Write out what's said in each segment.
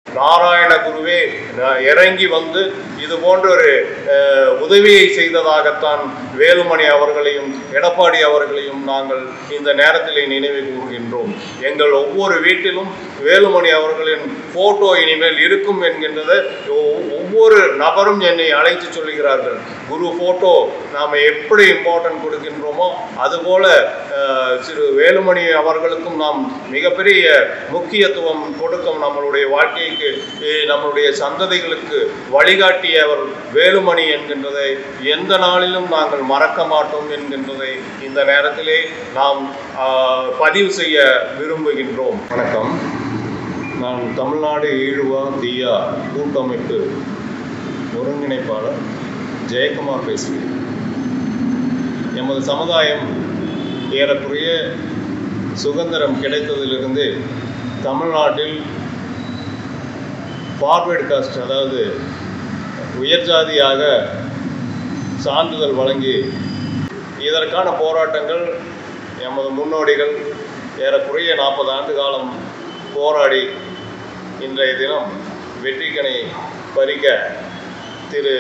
நாராயண குருவே ந- இறங்கி வந்து இது போன்ற ஒரு அஹ், உதவியை செய்ததாகத்தான் வேலுமணி அவர்களையும் எடப்பாடி அவர்களையும் நாங்கள் இந்த நேரத்திலே நினைவு கூறுகின்றோம் எங்கள் ஒவ்வொரு வீட்டிலும் வேலுமணி அவர்களின் போட்டோ இனிமேல் இருக்கும் என்கின்றதை ஒ- ஒவ்வொரு நபரும் என்னை அழைத்து சொல்லுகிறார்கள் குரு போட்டோ நாம் எப்படி இம்பார்ட்டன்ட் கொடுக்கின்றோமோ அதுபோல அஹ், திரு வேலுமணி அவர்களுக்கும் நாம் மிகப்பெரிய முக்கியத்துவம் கொடுக்கும் நம்மளுடைய வாழ்க்கைக்கு அஹ், நம்மளுடைய சந்ததிகளுக்கு வழிகாட்டியவர் வேலுமணி என்கின்றதை எந்த நாளிலும் நாங்கள் மறக்க மாட்டோம் என்கின்றதை இந்த நேரத்திலே நாம் ஆஹ், பதிவு செய்ய விரும்புகின்றோம் வணக்கம் நான் தமிழ்நாடு ஈழுவா தீயா கூட்டமைப்பு ஒருங்கிணைப்பாளர் ஜெயக்குமார் பேசுகிறேன் எமது சமுதாயம் ஏறக்குறைய சுதந்திரம் கிடைத்ததிலிருந்து தமிழ்நாட்டில் ஃபார்வேர்டு காஸ்ட் அதாவது உயர் ஜாதியாக சான்றிதழ் வழங்கி இதற்கான போராட்டங்கள் எமது முன்னோடிகள் ஏறக்குறைய நாற்பது ஆண்டு காலம் போராடி இன்றைய தினம் வெற்றிக்கனை பறிக்க திரு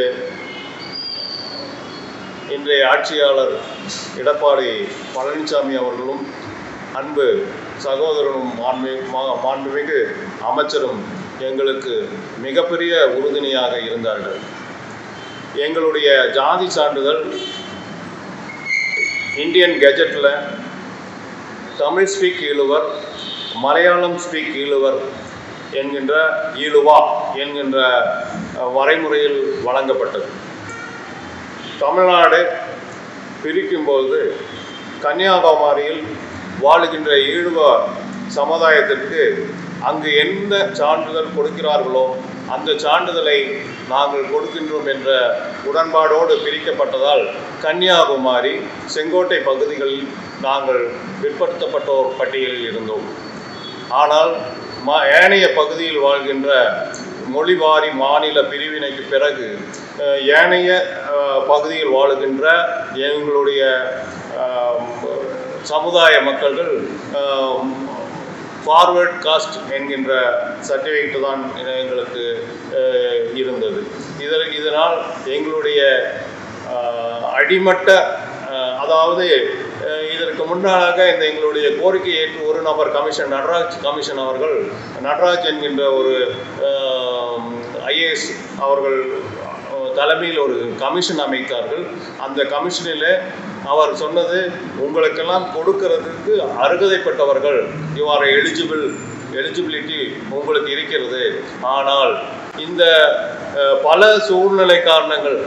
இன்றைய ஆட்சியாளர் எடப்பாடி பழனிசாமி அவர்களும் அன்பு சகோதரனும் மாண்பு மா- மாண்புமிகு அமைச்சரும் எங்களுக்கு மிகப்பெரிய உறுதுணையாக இருந்தார்கள் எங்களுடைய ஜாதி சான்றிதழ் இந்தியன் கெஜெட்டில் தமிழ் ஸ்பீக் ஈழுவர் மலையாளம் ஸ்பீக் ஈழுவர் என்கின்ற ஈழுவா என்கின்ற அஹ், வரைமுறையில் வழங்கப்பட்டது தமிழ்நாடு பிரிக்கும்போது கன்னியாகுமரியில் வாழுகின்ற ஈழுவ சமுதாயத்திற்கு அங்கு எந்த சான்றிதழ் கொடுக்கிறார்களோ அந்த சான்றிதழை நாங்கள் கொடுக்கின்றோம் என்ற உடன்பாடோடு பிரிக்கப்பட்டதால் கன்னியாகுமரி செங்கோட்டை பகுதிகளில் நாங்கள் பிற்படுத்தப்பட்டோர் பட்டியலில் இருந்தோம் ஆனால் ம ஏனைய பகுதியில் வாழ்கின்ற மொழிவாரி மாநில பிரிவினைக்கு பிறகு அஹ், ஏனைய அஹ், பகுதியில் வாழுகின்ற எங்களுடைய அஹ், சமுதாய மக்கள்கள் ஃபார்வர்ட் காஸ்ட் என்கின்ற சர்டிஃபிகேட் தான் எங்களுக்கு அஹ், இருந்தது இதில் இதனால் எங்களுடைய அஹ், அடிமட்ட அஹ், அதாவது அஹ், இதற்கு முன்னாக இந்த எங்களுடைய கோரிக்கை ஏற்று ஒரு நபர் கமிஷன் நடராஜ் கமிஷன் அவர்கள் நடராஜ் என்கின்ற ஒரு ஐஏஎஸ் அவர்கள் அஹ், தலைமையில் ஒரு கமிஷன் அமைத்தார்கள் அந்த கமிஷனில் அவர் சொன்னது உங்களுக்கெல்லாம் கொடுக்கறதுக்கு அருகதைப்பட்டவர்கள் யூ ஆர் எலிஜிபிள் எலிஜிபிலிட்டி உங்களுக்கு இருக்கிறது ஆனால் இந்த அஹ், பல சூழ்நிலை காரணங்கள்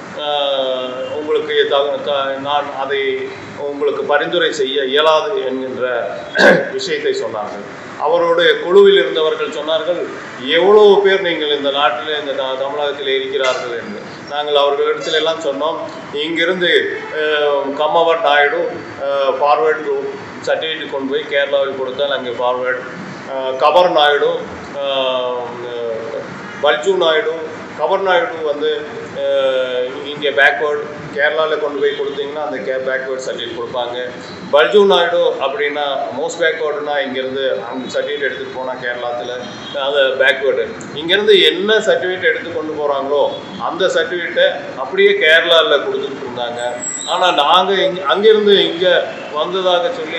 ஆஹ் உங்களுக்கு தகு- த- நான் அதை உங்களுக்கு பரிந்துரை செய்ய இயலாது என்கின்ற விஷயத்தை சொன்னார்கள் அவருடைய குழுவில் இருந்தவர்கள் சொன்னார்கள் எவ்வளவு பேர் நீங்கள் இந்த நாட்டில் இந்த த- தமிழகத்தில் இருக்கிறார்கள் என்று நாங்கள் அவர்களிடத்தில் எல்லாம் சொன்னோம் இங்கிருந்து ஆஹ், கம்மவர் நாயுடு ஃபார்வேர்டு சர்டிஃபிகேட் கொண்டு போய் கேரளாவில் கொடுத்தால் அங்கே ஃபார்வேர்டு கபர் நாயுடு ஆஹ், பல்ஜு நாயுடு கபர் நாயுடு வந்து அஹ், இங்கே பேக்வேர்டு கேரளாவில் கொண்டு போய் கொடுத்தீங்கன்னா அந்த கே பேக்வேர்ட் சர்டிஃபிகேட் கொடுப்பாங்க பல்ஜு நாயுடு அப்படின்னா மோஸ்ட் பேக்வேர்டுனா இங்கேருந்து அந்த சர்டிஃபிகேட் எடுத்துகிட்டு போனால் கேரளாத்தில் அது பேக்வேர்டு இங்கேருந்து என்ன சர்டிஃபிகேட் எடுத்து கொண்டு போகிறாங்களோ அந்த சர்டிஃபிகேட்டை அப்படியே கேரளாவில் கொடுத்துட்டு இருந்தாங்க ஆனால் நாங்கள் இங்கே அங்கேருந்து இங்கே வந்ததாக சொல்லி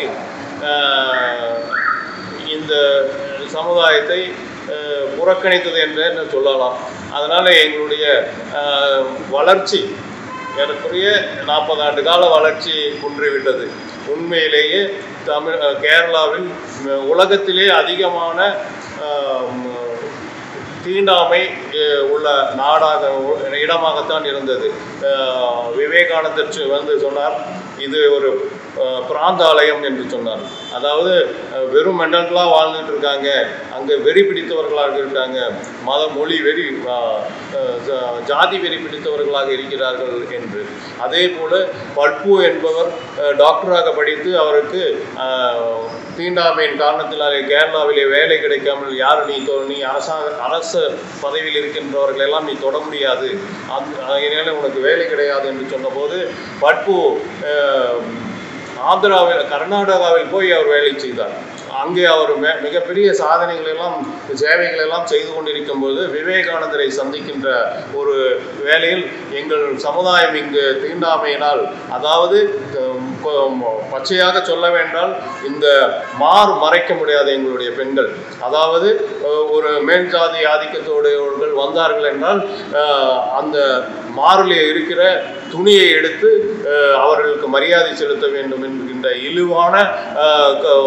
அஹ், இந்த சமுதாயத்தை அஹ், புறக்கணித்தது என்றே சொல்லலாம் அதனால் எங்களுடைய அஹ், வளர்ச்சி ஏறக்குறைய நாற்பது ஆண்டு கால வளர்ச்சி குன்றிவிட்டது உண்மையிலேயே தமிழ் அஹ், கேரளாவில் அஹ், உலகத்திலே அதிகமான அஹ், ம், தீண்டாமை அஹ், உள்ள நாடாக இடமாகத்தான் இருந்தது அஹ், விவேகானந்தர் சொ- வந்து சொன்னார் இது ஒரு அஹ், பிராந்தாலயம் என்று சொன்னார் அதாவது அஹ், வெறும் மெண்டல்களாக வாழ்ந்துட்டு இருக்காங்க அங்கே வெறி பிடித்தவர்களாக இருக்காங்க மத மொழி வெறி அஹ், அஹ், ஜா- ஜாதி வெறி பிடித்தவர்களாக இருக்கிறார்கள் என்று அதே போல பல்பு என்பவர் அஹ், டாக்டராக படித்து அவருக்கு அஹ், தீண்டாமையின் காரணத்தினாலே கேரளாவிலே வேலை கிடைக்காமல் யார் நீ தொ- நீ அரசாங்க அரச பதவியில் இருக்கின்றவர்கள் எல்லாம் நீ தொட முடியாது அந்த அதனால உனக்கு வேலை கிடையாது என்று சொன்னபோது பட்பு அஹ், ஆந்திராவில் கர்நாடகாவில் போய் அவர் வேலை செய்தார் அங்கே அவர் மெ- மிகப்பெரிய சாதனைகள் எல்லாம் சேவைகள் எல்லாம் செய்து கொண்டிருக்கும் போது விவேகானந்தரை சந்திக்கின்ற ஒரு வேளையில் எங்கள் சமுதாயம் இங்கு தீண்டாமையினால் அதாவது ஹம், கொ- பச்சையாக சொல்ல வேண்டால் இந்த மாறு மறைக்க முடியாத எங்களுடைய பெண்கள் அதாவது அஹ், ஒரு மேல் ஜாதி ஆதிக்கத்தோடையவர்கள் வந்தார்கள் என்றால் அஹ், அந்த மாறிலே இருக்கிற துணியை எடுத்து அஹ், அவர்களுக்கு மரியாதை செலுத்த வேண்டும் என்கின்ற இழிவான அஹ், க-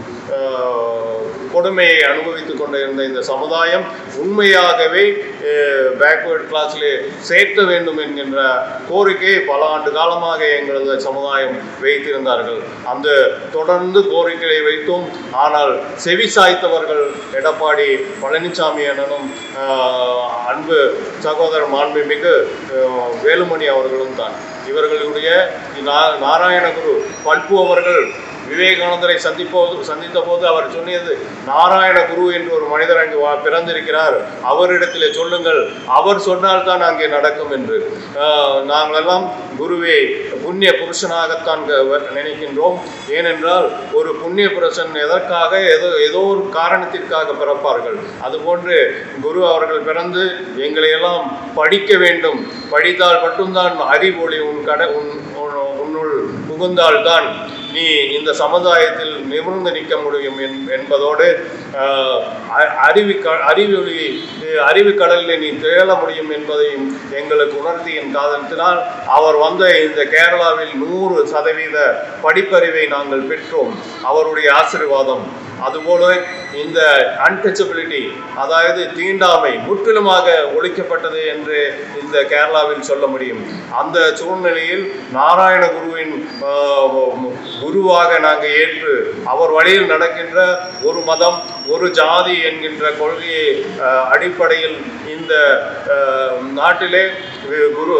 அஹ், கொடுமையை அனுபவித்துக் கொண்டிருந்த இந்த சமுதாயம் உண்மையாகவே பேக்வேர்ட் கிளாஸிலே சேர்க்க வேண்டும் என்கின்ற கோரிக்கையை பல ஆண்டு காலமாக எங்களது சமுதாயம் வைத்திருந்தார்கள் அந்த தொடர்ந்து கோரிக்கையை வைத்தோம் ஆனால் செவி சாய்த்தவர்கள் எடப்பாடி பழனிசாமி அண்ணனும் ஆஹ், அன்பு சகோதரர் மாண்புமிகு ஆஹ், வேலுமணி அவர்களும் தான் இவர்களுடைய நா- நாராயணகுரு பல்பு அவர்கள் விவேகானந்தரை சந்திப்போது சந்தித்த போது அவர் சொன்னது நாராயண குரு என்று ஒரு மனிதர் அங்கு வா- பிறந்திருக்கிறார் அவரிடத்திலே சொல்லுங்கள் அவர் சொன்னால் தான் அங்கே நடக்கும் என்று ஆஹ், நாங்களெல்லாம் குருவே புண்ணிய புருஷனாகத்தான் க- வ- நினைக்கின்றோம் ஏனென்றால் ஒரு புண்ணிய புருஷன் எதற்காக ஏதோ ஏதோ ஒரு காரணத்திற்காக பிறப்பார்கள் அதுபோன்று குரு அவர்கள் பிறந்து எங்களை எல்லாம் படிக்க வேண்டும் படித்தால் மட்டும்தான் அறிவொளி உன் கடை உன் உன்- உன்னுள் புகுந்தால்தான் நீ இந்த சமுதாயத்தில் நிமிர்ந்து நிற்க முடியும் என்- என்பதோடு ஆஹ், அ- அறிவு க அறிவொளி அறிவு கடலில் நீ திகழ முடியும் என்பதையும் எங்களுக்கு உணர்த்தியின் காரணத்தினால் அவர் வந்த இந்த கேரளாவில் நூறு சதவீத படிப்பறிவை நாங்கள் பெற்றோம் அவருடைய ஆசீர்வாதம் அதுபோல இந்த அன்டச்சபிலிட்டி அதாவது தீண்டாமை முற்றிலுமாக ஒழிக்கப்பட்டது என்று இந்த கேரளாவில் சொல்ல முடியும் அந்த சூழ்நிலையில் நாராயண குருவின் ஆஹ், குருவாக நாங்கள் ஏற்று அவர் வழியில் நடக்கின்ற ஒரு மதம் ஒரு ஜாதி என்கின்ற கொள்கையை ஆஹ், அடிப்படையில் இந்த ஆஹ், நாட்டிலே வி- குரு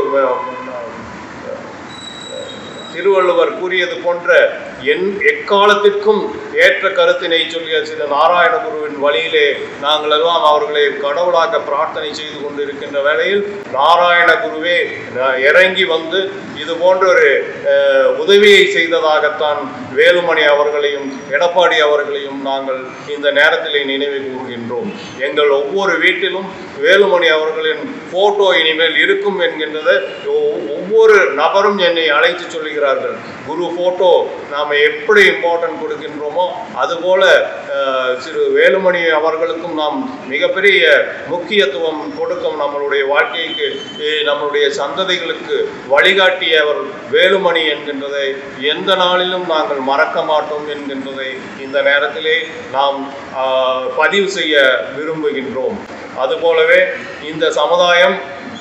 திருவள்ளுவர் கூறியது போன்ற என் எக்காலத்திற்கும் ஏற்ற கருத்தினை சொல்லிய சில நாராயண குருவின் வழியிலே நாங்கள் எல்லாம் அவர்களை கடவுளாக பிரார்த்தனை செய்து கொண்டிருக்கின்ற வேளையில் நாராயண குருவே அஹ், இறங்கி வந்து இது போன்ற ஒரு அஹ், உதவியை செய்ததாகத்தான் வேலுமணி அவர்களையும் எடப்பாடி அவர்களையும் நாங்கள் இந்த நேரத்திலே நினைவு கூறுகின்றோம் எங்கள் ஒவ்வொரு வீட்டிலும் வேலுமணி அவர்களின் போட்டோ இனிமேல் இருக்கும் என்கின்றதை ஒ- ஒவ்வொரு நபரும் என்னை அழைத்து சொல்லுகிறார்கள் குரு போட்டோ நாம் எப்படி இம்பார்ட்டன்ட் கொடுக்கின்றோமோ அதுபோல அஹ், திரு வேலுமணி அவர்களுக்கும் நாம் மிகப்பெரிய முக்கியத்துவம் கொடுக்கும் நம்மளுடைய வாழ்க்கைக்கு அஹ், நம்மளுடைய சந்ததிகளுக்கு வழிகாட்டியவர் வேலுமணி என்கின்றதை எந்த நாளிலும் நாங்கள் மறக்க மாட்டோம் என்கின்றதை இந்த நேரத்திலே நாம் ஆஹ், பதிவு செய்ய விரும்புகின்றோம் அதுபோலவே இந்த சமுதாயம்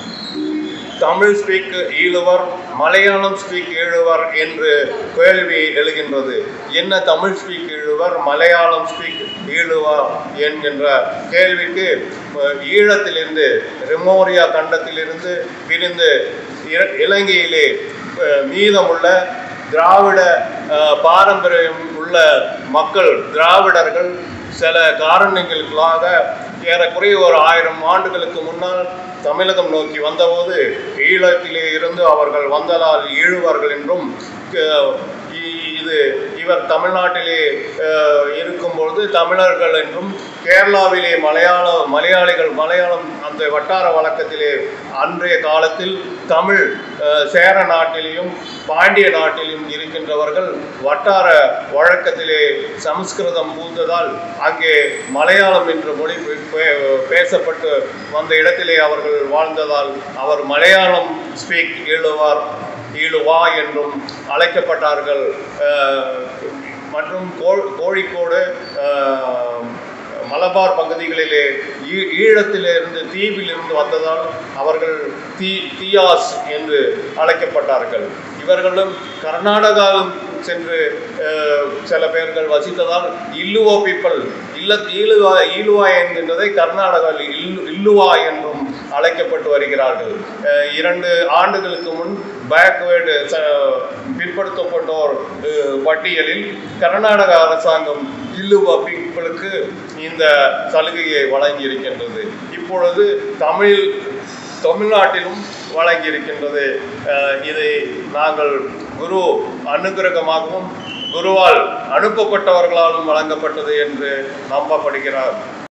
தமிழ் ஸ்பீக் ஈழுவர் மலையாளம் ஸ்பீக் ஈழுவர் என்று கேள்வி எழுகின்றது என்ன தமிழ் ஸ்பீக் ஈழுவர் மலையாளம் ஸ்பீக் ஈழுவர் என்கின்ற கேள்விக்கு அஹ், ஈழத்திலிருந்து ரிமோரியா கண்டத்திலிருந்து பிரிந்து இர- இலங்கையிலே அஹ், மீதமுள்ள திராவிட அஹ், பாரம்பரியம் உள்ள மக்கள் திராவிடர்கள் சில காரணங்களுக்காக ஏறக்குறைய ஒரு ஆயிரம் ஆண்டுகளுக்கு முன்னால் தமிழகம் நோக்கி வந்தபோது ஈழத்திலே இருந்து அவர்கள் வந்ததால் ஈழுவார்கள் என்றும் க- இ- இது இவர் தமிழ்நாட்டிலே அஹ், இருக்கும்பொழுது தமிழர்கள் என்றும் கேரளாவிலே மலையாள மலையாளிகள் மலையாளம் அந்த வட்டார வழக்கத்திலே அன்றைய காலத்தில் தமிழ் அஹ், சேர நாட்டிலேயும் பாண்டிய நாட்டிலும் இருக்கின்றவர்கள் வட்டார வழக்கத்திலே சமஸ்கிருதம் பூந்ததால் அங்கே மலையாளம் என்ற மொழி பே- பே- பேசப்பட்டு வந்த இடத்திலே அவர்கள் வாழ்ந்ததால் அவர் மலையாளம் ஸ்பீக் ஈழுவார் ஈழுவா என்றும் அழைக்கப்பட்டார்கள் அஹ், மற்றும் கோ- கோழிக்கோடு அஹ், மலபார் பகுதிகளிலே ஈ- ஈழத்திலிருந்து தீவிலிருந்து வந்ததால் அவர்கள் தீ தீயாஸ் என்று அழைக்கப்பட்டார்கள் இவர்களும் கர்நாடகாவும் சென்று அஹ், சில பேர்கள் வசித்ததால் இல்லுவா பீப்பிள் இல்ல ஈழுவா ஈழுவா என்கின்றதை கர்நாடகாவில் இல்லு இல்லுவா என்றும் அழைக்கப்பட்டு வருகிறார்கள் அஹ், இரண்டு ஆண்டுகளுக்கு முன் பேக்வேர்டு பிற்படுத்தப்பட்டோர் அஹ், பட்டியலில் கர்நாடக அரசாங்கம் இல்லுவா பீப்புளுக்கு இந்த சலுகையை வழங்கி இருக்கின்றது இப்பொழுது தமிழ் தமிழ்நாட்டிலும் வழங்கி இருக்கின்றது அஹ், இதை நாங்கள் குரு அனுகிரகமாகவும் குருவால் அனுப்பப்பட்டவர்களாலும் வழங்கப்பட்டது என்று நம்பப்படுகிறார்